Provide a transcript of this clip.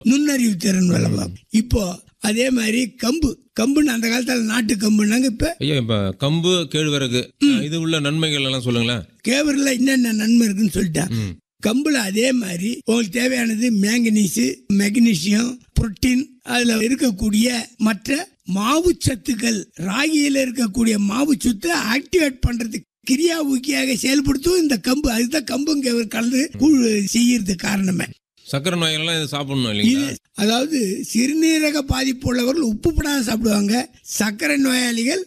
நுண்ணறிவு திறன் வேலை பார்க்கும் இப்போ அதே மாதிரி கம்பு கம்புன்னு அந்த காலத்துல நாட்டு கம்புனாங்க இப்ப ஐயா இப்ப கம்பு கேழ்வரகு இது உள்ள நன்மைகள் எல்லாம் சொல்லுங்களேன் கேவரில் என்னென்ன நன்மை இருக்குன்னு சொல்லிட்டேன் ம். கம்புல அதே மாதிரி உங்களுக்கு தேவையானது மேங்கனீஸ் மெக்னீசியம் புரோட்டீன் அதுல இருக்கக்கூடிய மற்ற மாவு சத்துக்கள் ராகியில இருக்கக்கூடிய மாவு சத்தை ஆக்டிவேட் பண்றதுக்கு கிரியா ஊக்கியாக செயல்படுத்தும் இந்த கம்பு அதுதான் கம்பும் கேவர் கலந்து கூழ் செய்யறது காரணமே சக்கரை நோயெல்லாம் இது சாப்பிடணும் இது இல்லைங்களா அதாவது சிறுநீரக பாதிப்பு உள்ளவர்கள் உப்பு படாத சாப்பிடுவாங்க சர்க்கரை நோயாளிகள்